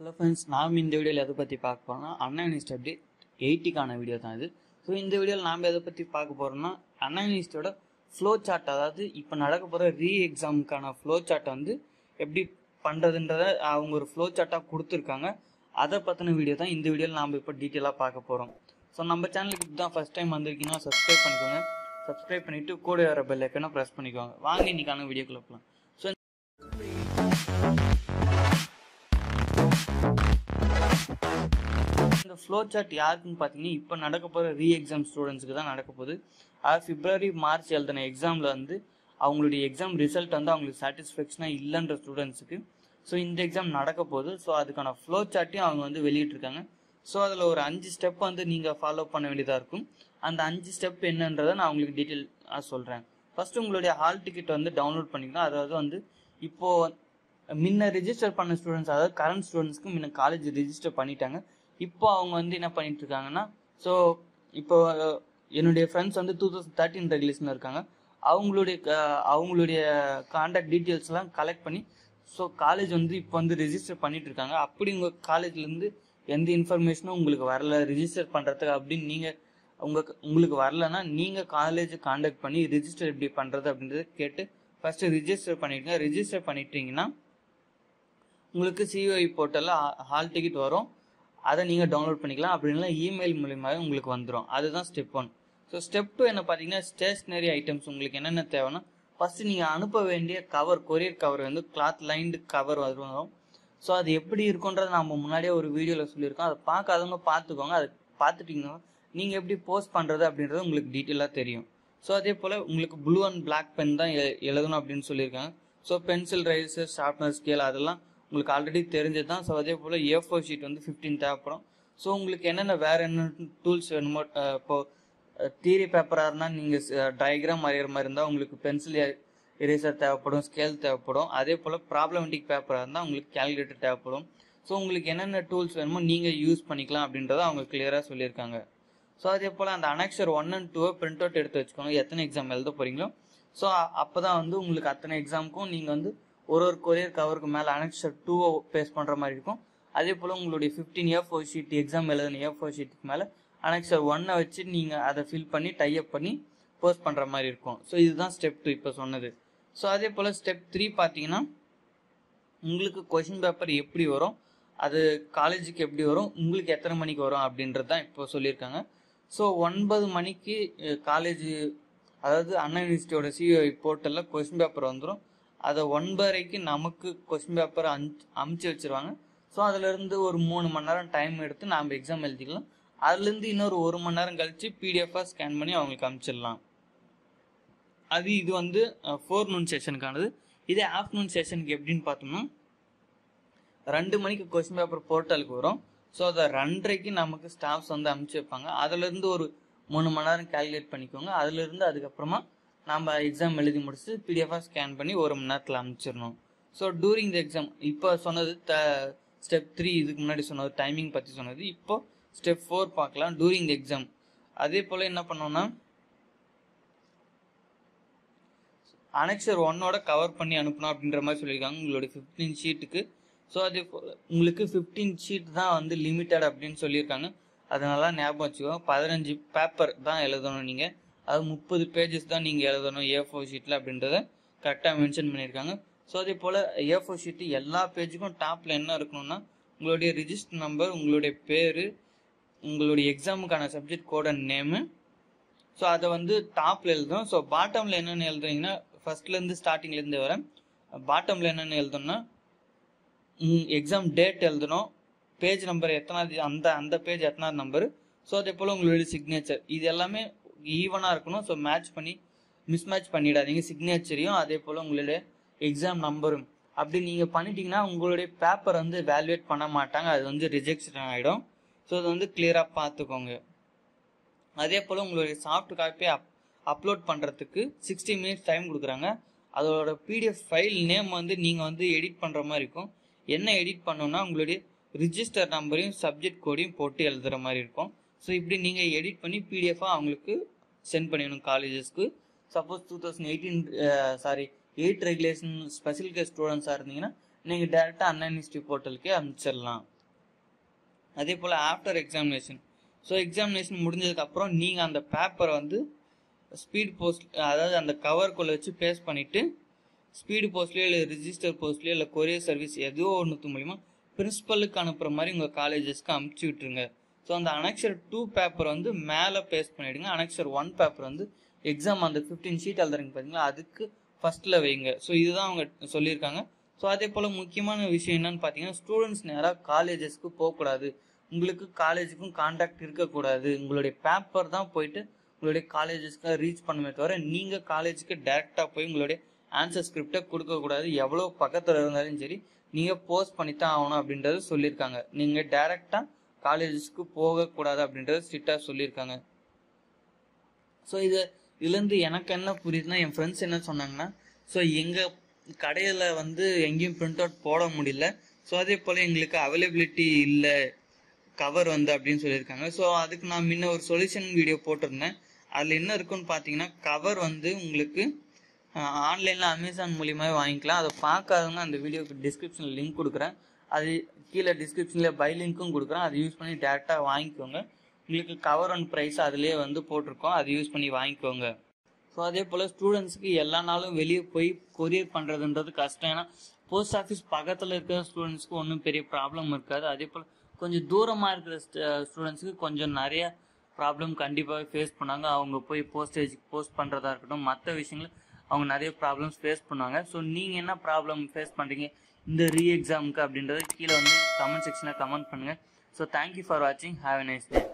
hello friends நாம் இந்த வீடியோவில் எதை பற்றி பார்க்க போகிறோம்னா அண்ணா யூனிஸ்ட் அப்டேட் எயிட்டிக்கான வீடியோ தான் இது ஸோ இந்த வீடியோவில் நாம் எதை பற்றி பார்க்க போகிறோம்னா அண்ணா யூனிஸ்டோட ஃப்ளோ சார்ட் அதாவது இப்போ நடக்க போகிற ரீ எக்ஸாமுக்கான ஃப்ளோ சார்ட்டை வந்து எப்படி பண்ணுறதுன்றத அவங்க ஒரு ஃப்ளோ சார்ட்டாக கொடுத்துருக்காங்க அதை பற்றின வீடியோ தான் இந்த வீடியோவில் நாம் இப்போ டீட்டெயிலாக பார்க்க போகிறோம் ஸோ நம்ம சேனலுக்கு இப்போ தான் ஃபஸ்ட் டைம் வந்திருக்கீங்கன்னா சப்ஸ்கிரைப் பண்ணிக்கோங்க சப்ஸ்கிரைப் பண்ணிவிட்டு கூட வர பெல் ஐக்கனை ப்ரெஸ் பண்ணிக்கோங்க வாங்க இன்னைக்கான வீடியோக்குள்ள போகலாம் ஸோ இந்த ஃப்ளோ சார்ட் யாருக்குன்னு பார்த்தீங்கன்னா இப்போ நடக்க போகிற ரீ எக்ஸாம் ஸ்டூடெண்ட்ஸுக்கு தான் நடக்க போகுது அதாவது பிப்ரவரி மார்ச் எழுதின எக்ஸாமில் வந்து அவங்களுடைய எக்ஸாம் ரிசல்ட் வந்து அவங்களுக்கு சாட்டிஸ்ஃபேக்ஷனாக இல்லைன்ற ஸ்டூடெண்ட்ஸுக்கு ஸோ இந்த எக்ஸாம் நடக்க போகுது ஸோ அதுக்கான ஃப்ளோ சார்ட்டையும் அவங்க வந்து வெளியிட்டிருக்காங்க ஸோ அதில் ஒரு அஞ்சு ஸ்டெப் வந்து நீங்கள் ஃபாலோ பண்ண வேண்டியதாக இருக்கும் அந்த அஞ்சு ஸ்டெப் என்னன்றதை நான் உங்களுக்கு டீட்டெயிலாக சொல்கிறேன் ஃபர்ஸ்ட் உங்களுடைய ஹால் டிக்கெட் வந்து டவுன்லோட் பண்ணிக்கணும் அதாவது வந்து இப்போது முன்ன ரிஜிஸ்டர் பண்ண ஸ்டூடெண்ட்ஸ் அதாவது கரண்ட் ஸ்டூடெண்ட்ஸ்க்கு முன்ன காலேஜ் ரிஜிஸ்டர் பண்ணிட்டாங்க இப்போ அவங்க வந்து என்ன பண்ணிட்டு இருக்காங்கன்னா ஸோ இப்போ அஹ், என்னுடைய ஃப்ரெண்ட்ஸ் வந்து டூ தௌசண்ட் தேர்ட்டின் ரெகுலேஷனில் இருக்காங்க அவங்களுடைய க- அவங்களுடைய காண்டாக்ட் டீட்டெயில்ஸ்லாம் கலெக்ட் பண்ணி ஸோ காலேஜ் வந்து இப்போ வந்து ரெஜிஸ்டர் பண்ணிட்டு இருக்காங்க அப்படி உங்கள் காலேஜ்லேருந்து எந்த இன்ஃபர்மேஷனும் உங்களுக்கு வரல ரிஜிஸ்டர் பண்ணுறதுக்கு அப்படின்னு நீங்கள் உங்கள் உங்களுக்கு வரலன்னா நீங்கள் காலேஜ் காண்டாக்ட் பண்ணி ரிஜிஸ்டர் எப்படி பண்ணுறது அப்படின்றத கேட்டு ஃபஸ்ட்டு ரிஜிஸ்டர் பண்ணிடுங்க ரிஜிஸ்டர் பண்ணிட்டீங்கன்னா உங்களுக்கு சிஓஇ போர்ட்டலில் ஹால் டிக்கெட் வரும் அதை நீங்கள் டவுன்லோட் பண்ணிக்கலாம் அப்படி இல்லைனா இமெயில் மூலியமாகவே உங்களுக்கு வந்துடும் அதுதான் step one so step two என்ன பார்த்தீங்கன்னா ஸ்டேஷ்னரி ஐட்டம்ஸ் உங்களுக்கு என்னென்ன தேவைன்னா ஃபஸ்ட்டு நீங்கள் அனுப்ப வேண்டிய கவர் கொரியர் கவர் வந்து கிளாத் லைன்டு கவர் வரும் ஸோ அது எப்படி இருக்குன்றதை நம்ம முன்னாடியே ஒரு வீடியோவில் சொல்லியிருக்கோம் அதை பார்க்காதவங்க பார்த்துக்கோங்க அதை பார்த்துட்டிங்கன்னா நீங்கள் எப்படி போஸ்ட் பண்ணுறது அப்படின்றது உங்களுக்கு டீட்டெயிலாக தெரியும் ஸோ அதே போல் உங்களுக்கு ப்ளூ அண்ட் Black பென் தான் எ- எழுதணும் அப்படின்னு சொல்லியிருக்காங்க so pencil eraser sharpener scale அதெல்லாம் உங்களுக்கு ஆல்ரெடி தெரிஞ்சது தான் ஸோ அதே போல் ஏ ஃபோர் ஷீட் வந்து ஃபிஃப்டீன் தேவைப்படும் ஸோ உங்களுக்கு என்னென்ன வேறு என்ன டூல்ஸ் வேணுமோ அஹ் இப்போ தியரி பேப்பராக இருந்தால் நீங்கள் டயக்ராம் வரைகிற மாதிரி இருந்தால் உங்களுக்கு பென்சில் எரேசர் தேவைப்படும் ஸ்கேல் தேவைப்படும் அதே போல் ப்ராப்ளமெட்டிக் பேப்பராக இருந்தால் உங்களுக்கு கேல்குலேட்டர் தேவைப்படும் ஸோ உங்களுக்கு என்னென்ன டூல்ஸ் வேணுமோ நீங்கள் யூஸ் பண்ணிக்கலாம் அப்படின்றத அவங்க கிளியராக சொல்லியிருக்காங்க ஸோ அதே போல் அந்த அனெக்சர் ஒன் அண்ட் டூவை பிரிண்ட் அவுட் எடுத்து வச்சுக்கோங்க எத்தனை எக்ஸாம் எழுத போகிறீங்களோ ஸோ அப்போ தான் வந்து உங்களுக்கு அத்தனை எக்ஸாமுக்கும் நீங்கள் வந்து ஒரு ஒரு கொரியர் கவருக்கு மேலே அனெக்சர் டூவை பேஸ் பண்ணுற மாதிரி இருக்கும் அதே போல் உங்களுடைய fifteen A four sheet exam எழுதின ஏ ஃபோர் ஷீட்டுக்கு மேலே அனெக்சர் ஒன்னை வச்சு நீங்கள் அதை ஃபில் பண்ணி டைப் பண்ணி போஸ்ட் பண்ணுற மாதிரி இருக்கும் ஸோ இதுதான் ஸ்டெப் டூ இப்போ சொன்னது ஸோ அதே போல் ஸ்டெப் த்ரீ பார்த்தீங்கன்னா உங்களுக்கு கொஷின் பேப்பர் எப்படி வரும் அது காலேஜுக்கு எப்படி வரும் உங்களுக்கு எத்தனை மணிக்கு வரும் அப்படின்றது தான் இப்போ சொல்லியிருக்காங்க ஸோ ஒன்பது மணிக்கு காலேஜ் அதாவது அண்ணா யூனிவர்சிட்டியோட சிஓ போர்ட்டலில் கொஷின் பேப்பர் வந்துடும் அதை ஒன்பதரைக்கு நமக்கு கொஷின் பேப்பர் அனுப்பிச்சு அமுச்சு வச்சிருவாங்க ஸோ அதுலேருந்து ஒரு மூணு மணி நேரம் டைம் எடுத்து நாம் எக்ஸாம் எழுதிக்கலாம் அதுலேருந்து இன்னொரு ஒரு மணி நேரம் கழித்து பிடிஎஃபாக ஸ்கேன் பண்ணி அவங்களுக்கு அனுப்பிச்சிடலாம் அது இது வந்து ஃபோர் நூன் செஷனுக்கானது இதே ஆஃப்டர்நூன் செஷனுக்கு எப்படின்னு பார்த்தோம்னா ரெண்டு மணிக்கு கொஸ்டின் பேப்பர் போர்ட்டலுக்கு வரும் ஸோ அதை ரெண்டரைக்கு நமக்கு ஸ்டாஃப்ஸ் வந்து அனுப்பிச்சு வைப்பாங்க அதுலேருந்து ஒரு மூணு மணி நேரம் கால்குலேட் பண்ணிக்கோங்க அதுலேருந்து அதுக்கப்புறமா நம்ம எக்ஸாம் எழுதி முடிச்சு பிடிஎஃபாக ஸ்கேன் பண்ணி ஒரு மணி நேரத்தில் அனுப்பிச்சிடணும் ஸோ டூரிங் த எக்ஸாம் இப்போ சொன்னது த ஸ்டெப் த்ரீ இதுக்கு முன்னாடி சொன்னது டைமிங் பற்றி சொன்னது இப்போ ஸ்டெப் ஃபோர் பார்க்கலாம் டூரிங் த எக்ஸாம் அதே போல் என்ன பண்ணோம்னா அனெக்சர் ஒன்னோட கவர் பண்ணி அனுப்பணும் அப்படின்ற மாதிரி சொல்லியிருக்காங்க உங்களுடைய ஃபிஃப்டீன் ஷீட்டுக்கு ஸோ அது போல உங்களுக்கு ஃபிஃப்டீன் ஷீட் தான் வந்து லிமிட்டட் அப்படின்னு சொல்லியிருக்காங்க அதனால ஞாபகம் வச்சுக்கோங்க பதினஞ்சு பேப்பர் தான் எழுதணும் நீங்கள் அது முப்பது பேஜஸ் தான் நீங்கள் எழுதணும் ஏ ஃபோர் ஷீட்டில் அப்படின்றத கரெக்டாக மென்ஷன் பண்ணியிருக்காங்க ஸோ அதே போல் ஏ ஃபோர் ஷீட்டு எல்லா பேஜுக்கும் டாப்பில் என்ன இருக்கணும்னா உங்களுடைய ரிஜிஸ்டர் நம்பர் உங்களுடைய பேர் உங்களுடைய எக்ஸாமுக்கான சப்ஜெக்ட் கோட நேமு ஸோ அதை வந்து டாப்பில் எழுதணும் ஸோ பாட்டமில் என்னென்ன எழுதுறீங்கன்னா ஃபர்ஸ்ட்லேருந்து ஸ்டார்டிங்லேருந்து வரேன் பாட்டமில் என்னென்ன எழுதணும்னா எக்ஸாம் டேட் எழுதணும் பேஜ் நம்பர் எத்தனாவது அந்த அந்த பேஜ் எத்தனாவது நம்பர் ஸோ அதே போல் உங்களுடைய சிக்னேச்சர் இது எல்லாமே ஈவனாக இருக்கணும் ஸோ மேட்ச் பண்ணி மிஸ்மேட்ச் பண்ணிடாதீங்க சிக்னேச்சரையும் அதே போல் உங்களுடைய எக்ஸாம் நம்பரும் அப்படி நீங்கள் பண்ணிட்டீங்கன்னா உங்களுடைய பேப்பர் வந்து வேல்யூவேட் பண்ண மாட்டாங்க அது வந்து ரிஜெக்ஷன் ஆகிடும் ஸோ அதை வந்து கிளியராக பார்த்துக்கோங்க அதே போல் உங்களுடைய சாஃப்ட் காப்பி அப் அப்லோட் பண்ணுறதுக்கு சிக்ஸ்டி மினிட்ஸ் டைம் கொடுக்குறாங்க அதோட பிடிஎஃப் ஃபைல் நேம் வந்து நீங்கள் வந்து எடிட் பண்ணுற மாதிரி இருக்கும் என்ன எடிட் பண்ணணும்னா உங்களுடைய ரிஜிஸ்டர் நம்பரையும் சப்ஜெக்ட் கோடையும் போட்டு எழுதுகிற மாதிரி இருக்கும் ஸோ இப்படி நீங்கள் எடிட் பண்ணி பிடிஎஃபாக அவங்களுக்கு சென்ட் பண்ணிடணும் காலேஜஸ்க்கு suppose two thousand eighteen sorry eight regulation special case ஸ்டூடெண்ட்ஸாக இருந்தீங்கன்னா நீங்கள் டேரெக்டாக அண்ணா யூனிவர்சிட்டி போர்ட்டலுக்கே அனுப்பிச்சிடலாம் அதே போல் ஆஃப்டர் எக்ஸாமினேஷன் ஸோ எக்ஸாமினேஷன் முடிஞ்சதுக்கப்புறம் நீங்கள் அந்த பேப்பரை வந்து ஸ்பீட் போஸ்ட் அதாவது அந்த கவருக்குள்ளே வச்சு பேஸ்ட் பண்ணிவிட்டு ஸ்பீடு போஸ்ட்லேயோ இல்லை ரிஜிஸ்டர் போஸ்ட்லேயோ இல்லை கொரியர் சர்வீஸ் ஏதோ ஒன்று மூலிமா பிரின்ஸிபலுக்கு அனுப்புகிற மாதிரி உங்கள் காலேஜஸ்க்கு அனுப்பிச்சி விட்ருங்க ஸோ அந்த அனெக்சர் டூ பேப்பர் வந்து மேலே பேஸ்ட் பண்ணிவிடுங்க அனெக்சர் ஒன் பேப்பர் வந்து எக்ஸாம் அந்த ஃபிஃப்டீன் ஷீட் எழுதுறீங்க பார்த்தீங்களா அதுக்கு ஃபஸ்ட்டில் வைங்க ஸோ இதுதான் அவங்க சொல்லியிருக்காங்க ஸோ அதே போல் முக்கியமான விஷயம் என்னன்னு பார்த்தீங்கன்னா ஸ்டூடெண்ட்ஸ் நேராக காலேஜஸ்க்கு போகக்கூடாது உங்களுக்கு காலேஜுக்கும் கான்டாக்ட் இருக்கக்கூடாது உங்களுடைய பேப்பர் தான் போயிட்டு உங்களுடைய காலேஜஸ்க்கு ரீச் பண்ணுமே தவிர நீங்கள் காலேஜுக்கு டேரெக்டாக போய் உங்களுடைய ஆன்சர் ஸ்கிரிப்டை கொடுக்கக்கூடாது எவ்வளோ பக்கத்தில் இருந்தாலும் சரி நீங்கள் போஸ்ட் பண்ணி தான் ஆகணும் அப்படின்றது சொல்லியிருக்காங்க நீங்கள் டேரெக்டாக காலேஜஸ்க்கு போகக்கூடாது அப்படின்றது ஸ்ட்ரிக்டாக சொல்லியிருக்காங்க ஸோ இது இதுலேருந்து எனக்கு என்ன புரியுதுன்னா என் ஃப்ரெண்ட்ஸ் என்ன சொன்னாங்கன்னா ஸோ எங்கள் கடையில் வந்து எங்கேயும் பிரிண்ட் அவுட் போட முடியல ஸோ அதே போல் எங்களுக்கு அவைலபிலிட்டி இல்லை கவர் வந்து அப்படின்னு சொல்லியிருக்காங்க ஸோ அதுக்கு நான் முன்ன ஒரு சொல்யூஷன் வீடியோ போட்டிருந்தேன் அதில் என்ன இருக்குன்னு பார்த்தீங்கன்னா கவர் வந்து உங்களுக்கு ஆன்லைனில் அமேசான் மூலியமாகவே வாங்கிக்கலாம் அதை பார்க்காதவங்க அந்த வீடியோக்கு டிஸ்கிரிப்ஷனில் லிங்க் கொடுக்குறேன் அது கீழே டிஸ்கிரிப்ஷனில் பை லிங்க்கும் கொடுக்குறேன் அதை யூஸ் பண்ணி டேரெக்டாக வாங்கிக்கோங்க உங்களுக்கு கவர் அண்ட் ப்ரைஸ் அதிலே வந்து போட்டிருக்கோம் அதை யூஸ் பண்ணி வாங்கிக்கோங்க ஸோ அதே போல் ஸ்டூடெண்ட்ஸ்க்கு எல்லா நாளும் வெளியே போய் கொரியர் பண்ணுறதுன்றது கஷ்டம் ஏன்னா போஸ்ட் ஆஃபீஸ் பக்கத்தில் இருக்கிற ஸ்டூடெண்ட்ஸ்க்கு ஒன்றும் பெரிய ப்ராப்ளம் இருக்காது அதே போல் கொஞ்சம் தூரமாக இருக்கிற ஸ்டூடெண்ட்ஸுக்கு கொஞ்சம் நிறைய ப்ராப்ளம் கண்டிப்பாக ஃபேஸ் பண்ணாங்க அவங்க போய் போஸ்டேஜ் போஸ்ட் பண்ணுறதா இருக்கட்டும் மற்ற விஷயங்கள் அவங்க நிறைய ப்ராப்ளம்ஸ் ஃபேஸ் பண்ணுவாங்க ஸோ நீங்கள் என்ன ப்ராப்ளம் ஃபேஸ் பண்ணுறீங்க இந்த ரீ எக்ஸாமுக்கு அப்படின்றத கீழே வந்து கமெண்ட் செக்ஷனில் கமெண்ட் பண்ணுங்கள் ஸோ தேங்க்யூ ஃபார் வாட்சிங் ஹாவ் எ நைஸ் டே